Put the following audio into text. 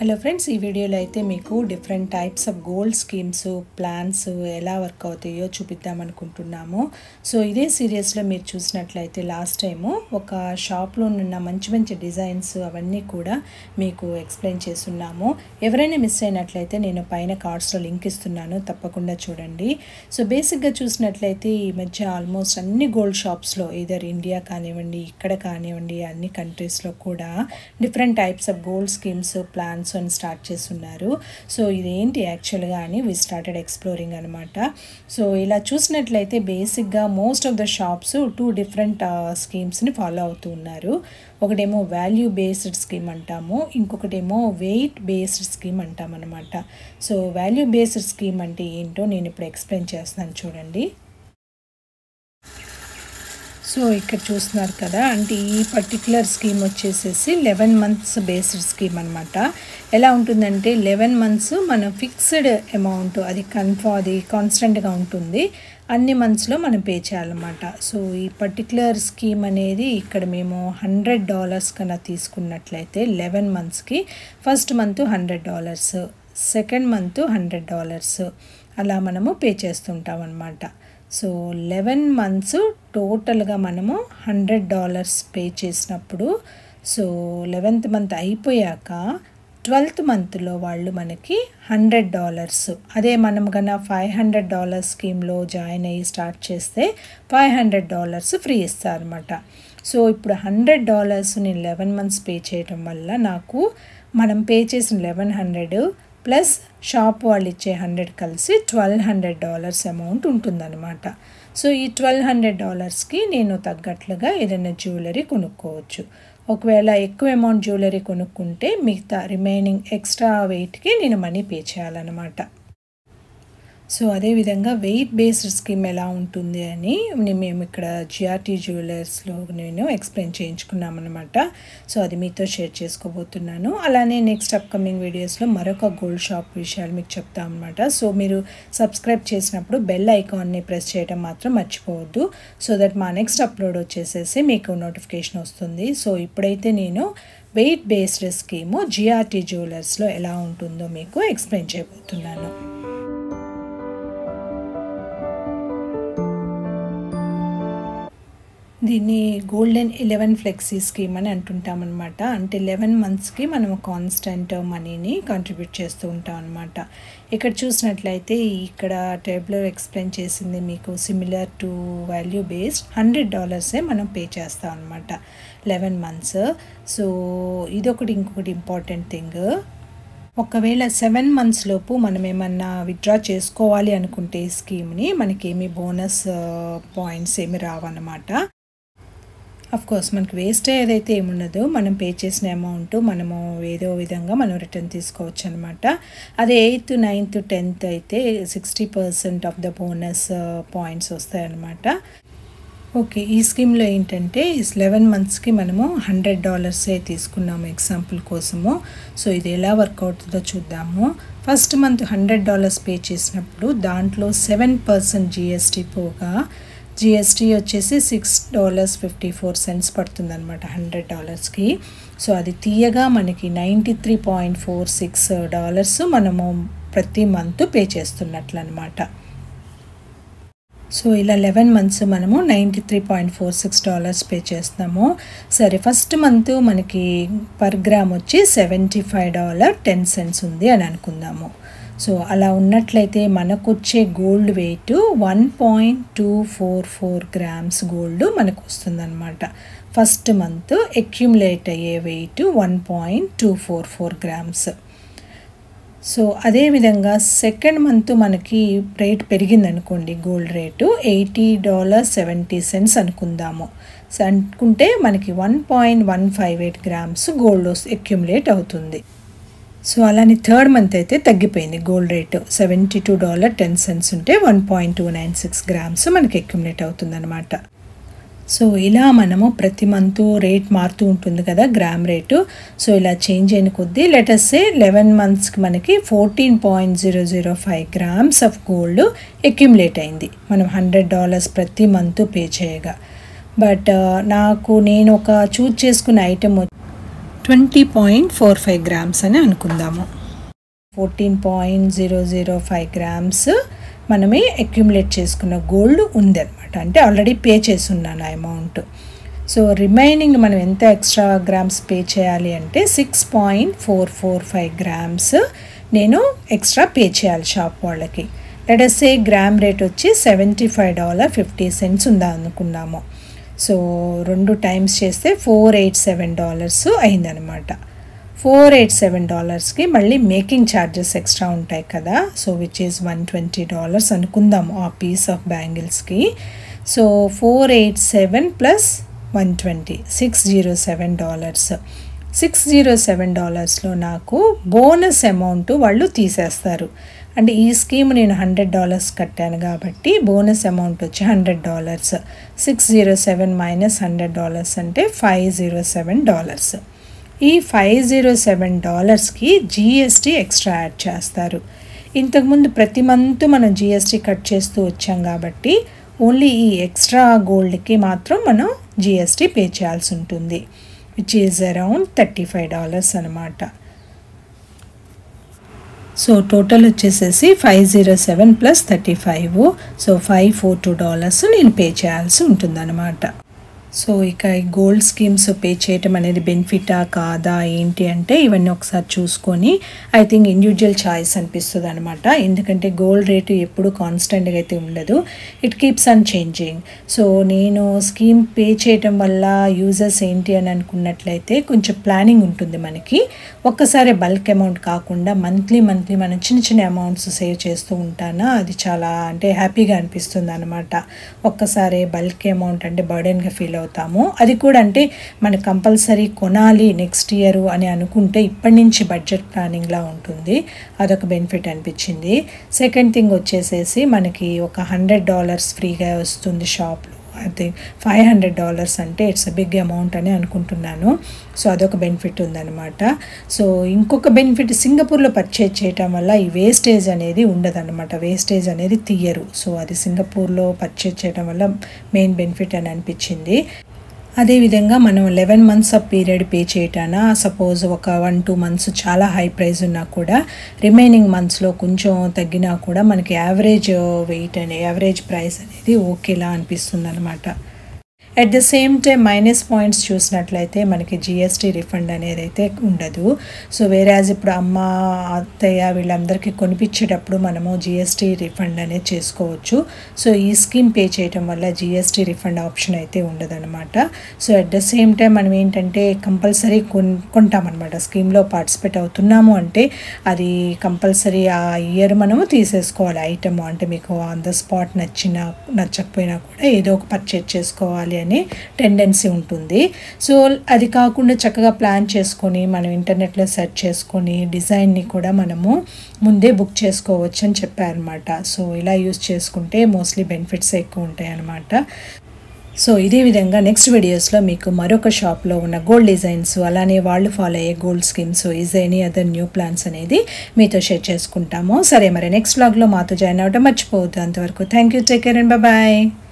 hello friends ఈ వీడియోలో అయితే మీకు different types of gold schemes plans ఎలా వర్క్ అవుతాయో చూపిద్దాం అనుకుంటున్నాము సో ఇదే సీరియస్లో మీరు చూసినట్లయితే లాస్ట్ టైము ఒక షాప్లో ఉన్న మంచి మంచి డిజైన్స్ అవన్నీ కూడా మీకు ఎక్స్ప్లెయిన్ చేస్తున్నాము ఎవరైనా మిస్ అయినట్లయితే నేను పైన కార్డ్స్లో లింక్ ఇస్తున్నాను తప్పకుండా చూడండి సో బేసిక్గా చూసినట్లయితే ఈ మధ్య ఆల్మోస్ట్ అన్ని గోల్డ్ షాప్స్లో ఇదర్ ఇండియా కానివ్వండి ఇక్కడ కానివ్వండి అన్ని కంట్రీస్లో కూడా different types of gold schemes plans అని స్టార్ట్ చేస్తున్నారు సో ఇదేంటి యాక్చువల్గా అని వి స్టార్టెడ్ ఎక్స్ప్లోరింగ్ అనమాట సో ఇలా చూసినట్లయితే బేసిక్గా most of the shops two different స్కీమ్స్ని ఫాలో అవుతూ ఉన్నారు ఒకటేమో వాల్యూ బేస్డ్ స్కీమ్ అంటాము ఇంకొకటేమో వెయిట్ బేస్డ్ స్కీమ్ అంటాం అనమాట సో వాల్యూ బేస్డ్ స్కీమ్ అంటే ఏంటో నేను ఇప్పుడు ఎక్స్ప్లెయిన్ చేస్తున్నాను చూడండి సో ఇక్కడ చూస్తున్నారు కదా అంటే ఈ పర్టికులర్ స్కీమ్ వచ్చేసేసి లెవెన్ మంత్స్ బేస్డ్ స్కీమ్ అనమాట ఎలా ఉంటుందంటే లెవెన్ మంత్స్ మనం ఫిక్స్డ్ అమౌంట్ అది కన్ఫా అది కాన్స్టెంట్గా ఉంటుంది అన్ని మంత్స్లో మనం పే చేయాలన్నమాట సో ఈ పర్టికులర్ స్కీమ్ అనేది ఇక్కడ మేము హండ్రెడ్ డాలర్స్ కన్నా తీసుకున్నట్లయితే లెవెన్ మంత్స్కి first month hundred dollars second month hundred dollars అలా మనము పే చేస్తుంటాం అనమాట సో లెవెన్ మంత్స్ టోటల్గా మనము హండ్రెడ్ డాలర్స్ పే చేసినప్పుడు సో లెవెన్త్ మంత్ అయిపోయాక ట్వెల్త్ మంత్లో వాళ్ళు మనకి హండ్రెడ్ డాలర్స్ అదే మనం కన్నా ఫైవ్ హండ్రెడ్ డాలర్స్ స్కీమ్లో జాయిన్ అయ్యి స్టార్ట్ చేస్తే ఫైవ్ హండ్రెడ్ డాలర్స్ ఫ్రీ ఇస్తారనమాట సో ఇప్పుడు హండ్రెడ్ డాలర్స్ నేను లెవెన్ మంత్స్ పే చేయడం వల్ల నాకు మనం పే చేసిన లెవెన్ హండ్రెడ్ ప్లస్ షాప్ వాళ్ళు ఇచ్చే హండ్రెడ్ కలిసి ట్వెల్వ్ హండ్రెడ్ డాలర్స్ అమౌంట్ ఉంటుందన్నమాట సో ఈ ట్వెల్వ్ హండ్రెడ్ డాలర్స్కి నేను తగ్గట్లుగా ఏదైనా జ్యువెలరీ కొనుక్కోవచ్చు ఒకవేళ ఎక్కువ అమౌంట్ జ్యువెలరీ కొనుక్కుంటే మిగతా రిమైనింగ్ ఎక్స్ట్రా వెయిట్కి నేను మనీ పే చేయాలన్నమాట సో అదేవిధంగా వెయిట్ బేస్డ్ స్కీమ్ ఎలా ఉంటుంది అని మేము ఇక్కడ జిఆర్టీ జ్యువెలర్స్లో నేను ఎక్స్ప్లెయిన్ చేయించుకున్నాం అనమాట సో అది మీతో షేర్ చేసుకోబోతున్నాను అలానే నెక్స్ట్ అప్కమింగ్ వీడియోస్లో మరొక గోల్డ్ షాప్ విషయాలు మీకు చెప్తాం అనమాట సో మీరు సబ్స్క్రైబ్ చేసినప్పుడు బెల్ ఐకాన్ని ప్రెస్ చేయడం మాత్రం మర్చిపోవద్దు సో దట్ మా నెక్స్ట్ అప్లోడ్ వచ్చేసేసి మీకు నోటిఫికేషన్ వస్తుంది సో ఇప్పుడైతే నేను వెయిట్ బేస్డ్ స్కీము జిఆర్టీ జ్యువెలర్స్లో ఎలా ఉంటుందో మీకు ఎక్స్ప్లెయిన్ చేయబోతున్నాను దీన్ని గోల్డెన్ ఎలెవెన్ ఫ్లెక్సీ స్కీమ్ అని అంటుంటాం అనమాట అంటే లెవెన్ మంత్స్కి మనం కాన్స్టెంట్ మనీని కంట్రిబ్యూట్ చేస్తూ ఉంటాం అనమాట ఇక్కడ చూసినట్లయితే ఇక్కడ టేబుల్లో ఎక్స్ప్లెయిన్ చేసింది మీకు similar to value based hundred డాలర్సే మనం పే చేస్తాం అనమాట లెవెన్ మంత్స్ సో ఇదొకటి ఇంకొకటి ఇంపార్టెంట్ థింగ్ ఒకవేళ సెవెన్ మంత్స్ లోపు మనం ఏమన్నా విత్డ్రా చేసుకోవాలి అనుకుంటే ఈ స్కీమ్ని మనకి ఏమి బోనస్ పాయింట్స్ ఏమి రావన్నమాట అఫ్ కోర్స్ మనకి వేస్ట్ ఏదైతే ఏమున్నదో మనం పే చేసిన అమౌంట్ మనము ఏదో విధంగా మనం రిటర్న్ తీసుకోవచ్చు అనమాట అదే ఎయిత్ నైన్త్ టెన్త్ అయితే sixty percent of the bonus points వస్తాయన్నమాట ఓకే ఈ స్కీమ్లో ఏంటంటే లెవెన్ మంత్స్కి మనము హండ్రెడ్ డాలర్సే తీసుకున్నాము ఎగ్జాంపుల్ కోసము సో ఇది ఎలా వర్క్ అవుతుందో చూద్దాము first month hundred dollars pay చేసినప్పుడు దాంట్లో సెవెన్ పర్సెంట్ జిఎస్టీ పోగా జిఎస్టీ వచ్చేసి six dollars fifty four cents పడుతుందన్నమాట హండ్రెడ్ డాలర్స్కి సో అది తీయగా మనకి ninety three point four six dollars మనము ప్రతి మంత్ పే చేస్తున్నట్లు అనమాట సో ఇలా లెవెన్ మంత్స్ మనము ninety three point four six dollars pay చేస్తాము సరే ఫస్ట్ మంత్ మనకి పర్ గ్రామ్ వచ్చి seventy five dollar ten cents ఉంది అని అనుకుందాము సో అలా ఉన్నట్లయితే మనకు వచ్చే gold weight one point two four four grams gold మనకు వస్తుందన్నమాట ఫస్ట్ మంత్ అక్యుములేట్ అయ్యే weight one point two four four grams so అదేవిధంగా సెకండ్ మంత్ మనకి రేట్ పెరిగింది అనుకోండి gold rate eighty dollar seventy cents అనుకుందాము అనుకుంటే మనకి one point one five eight grams gold accumulate అవుతుంది సో అలానే థర్డ్ మంత్ అయితే తగ్గిపోయింది gold rate seventy two dollar ten cents ఉంటే one point two nine six grams మనకి అక్యుములేట్ అవుతుంది అనమాట సో ఇలా మనము ప్రతి మంత్ రేట్ మారుతూ ఉంటుంది కదా గ్రామ్ రేటు సో ఇలా చేంజ్ అయిన కొద్దీ లెటర్సే లెవెన్ మంత్స్కి మనకి fourteen point zero zero five grams of gold accumulate అయింది మనం హండ్రెడ్ డాలర్స్ ప్రతి మంత్ పే చేయగా బట్ నాకు నేను ఒక చూజ్ చేసుకున్న item twenty point four five grams అని అనుకుందాము fourteen point zero zero five grams మనమే అక్యుములేట్ చేసుకున్న గోల్డ్ ఉంది అనమాట అంటే ఆల్రెడీ పే చేసి ఉన్నాను ఆ అమౌంట్ సో రిమైనింగ్ మనం ఎంత ఎక్స్ట్రా గ్రామ్స్ పే చేయాలి అంటే six point four four five grams నేను ఎక్స్ట్రా పే చేయాలి షాప్ వాళ్ళకి లెటసే గ్రామ్ రేట్ వచ్చి seventy five dollar fifty cents ఉందా అనుకున్నాము సో రెండు టైమ్స్ చేస్తే ఫోర్ ఎయిట్ సెవెన్ డాలర్స్ అయిందనమాట ఫోర్ ఎయిట్ సెవెన్ డాలర్స్కి మళ్ళీ మేకింగ్ ఛార్జెస్ ఎక్స్ట్రా ఉంటాయి కదా so which is one twenty dollars అనుకుందాం ఆ పీస్ ఆఫ్ బ్యాంగిల్స్కి so four eight seven plus one twenty six zero seven dollars six zero seven డాలర్స్లో నాకు బోనస్ అమౌంట్ వాళ్ళు తీసేస్తారు అంటే ఈ స్కీమ్ నేను హండ్రెడ్ డాలర్స్ కట్టాను కాబట్టి బోనస్ అమౌంట్ వచ్చి hundred dollars six zero seven minus hundred dollars అంటే ఫైవ్ జీరో సెవెన్ డాలర్స్ ఈ ఫైవ్ జీరో సెవెన్ డాలర్స్కి జిఎస్టీ ఎక్స్ట్రా యాడ్ చేస్తారు ఇంతకుముందు ప్రతి మంత్ మనం జిఎస్టీ కట్ చేస్తూ వచ్చాం కాబట్టి ఓన్లీ ఈ ఎక్స్ట్రా గోల్డ్కి మాత్రం మనం జిఎస్టీ పే చేయాల్సి ఉంటుంది which is around thirty five dollars అనమాట సో టోటల్ వచ్చేసేసి five zero seven plus thirty five so five four two dollars నేను పే చేయాల్సి ఉంటుందన్నమాట సో ఇక ఈ గోల్డ్ స్కీమ్స్ పే చేయటం అనేది బెనిఫిటా కాదా ఏంటి అంటే ఇవన్నీ ఒకసారి చూసుకొని ఐ థింక్ ఇండివిజువల్ చాయిస్ అనిపిస్తుంది అనమాట ఎందుకంటే గోల్డ్ రేటు ఎప్పుడు కాన్స్టెంట్గా అయితే ఉండదు it keeps on changing so నేను స్కీమ్ పే చేయటం వల్ల యూజర్స్ ఏంటి అని అనుకున్నట్లయితే కొంచెం ప్లానింగ్ ఉంటుంది మనకి ఒక్కసారి బల్క్ అమౌంట్ కాకుండా మంత్లీ మంత్లీ మనం చిన్న చిన్న అమౌంట్స్ సేవ్ చేస్తూ ఉంటానా అది చాలా అంటే హ్యాపీగా అనిపిస్తుంది అనమాట ఒక్కసారి బల్క్ అమౌంట్ అంటే బర్డెన్గా ఫీల్ అవుతాము అది కూడా అంటే మనకు కంపల్సరీ కొనాలి నెక్స్ట్ ఇయర్ అని అనుకుంటే ఇప్పటి నుంచి బడ్జెట్ ప్లానింగ్లా ఉంటుంది అదొక బెనిఫిట్ అనిపించింది సెకండ్ థింగ్ వచ్చేసేసి మనకి ఒక హండ్రెడ్ డాలర్స్ ఫ్రీగా వస్తుంది షాప్లో I think five hundred dollars అంటే ఇట్స్ అ బిగ్ అమౌంట్ అని అనుకుంటున్నాను సో అదొక బెనిఫిట్ ఉందన్నమాట సో ఇంకొక బెనిఫిట్ సింగపూర్లో పర్చేజ్ చేయటం వల్ల ఈ వేస్టేజ్ అనేది ఉండదన్నమాట వేస్టేజ్ అనేది తీయరు సో అది సింగపూర్లో పర్చేజ్ చేయడం వల్ల మెయిన్ బెనిఫిట్ అని అనిపించింది అదేవిధంగా మనం eleven months of period pay చేయటాన సపోజ్ ఒక వన్ టూ మంత్స్ చాలా హై ప్రైస్ ఉన్నా కూడా రిమైనింగ్ మంత్స్లో కొంచెం తగ్గినా కూడా మనకి యావరేజ్ వెయిట్ అనే యావరేజ్ ప్రైస్ అనేది ఓకేలా అనిపిస్తుంది అనమాట at the same time minus points చూసినట్లయితే మనకి జిఎస్టీ రిఫండ్ అనేది అయితే ఉండదు సో వేరేజ్ ఇప్పుడు అమ్మ అత్తయ్య వీళ్ళందరికీ కొనిపించేటప్పుడు మనము జిఎస్టీ రిఫండ్ అనేది చేసుకోవచ్చు సో ఈ స్కీమ్ పే చేయటం వల్ల జిఎస్టీ రిఫండ్ ఆప్షన్ అయితే ఉండదన్నమాట so at the same time మనం ఏంటంటే కంపల్సరీ కొన్ కొంటామన్నమాట స్కీమ్లో పార్టిసిపేట్ అవుతున్నాము అంటే అది కంపల్సరీ ఆ ఇయర్ మనము తీసేసుకోవాలి ఐటమ్ అంటే మీకు ఆన్ ద స్పాట్ నచ్చినా నచ్చకపోయినా కూడా ఏదో ఒక పర్చేజ్ చేసుకోవాలి అనే టెండెన్సీ ఉంటుంది సో అది కాకుండా చక్కగా ప్లాన్ చేసుకొని మనం ఇంటర్నెట్లో సెర్చ్ చేసుకొని డిజైన్ని కూడా మనము ముందే బుక్ చేసుకోవచ్చు అని చెప్పారనమాట సో ఇలా యూస్ చేసుకుంటే మోస్ట్లీ బెనిఫిట్స్ ఎక్కువ ఉంటాయి అన్నమాట సో ఇదే విధంగా నెక్స్ట్ వీడియోస్లో మీకు మరొక షాప్లో ఉన్న గోల్డ్ డిజైన్స్ అలానే వాళ్ళు ఫాలో అయ్యే gold schemes is any other new plans అనేది మీతో షేర్ చేసుకుంటాము సరే మరి నెక్స్ట్ వ్లాగ్లో మాతో జాయిన్ అవ్వడం మర్చిపోవద్దు అంతవరకు thank you take care and bye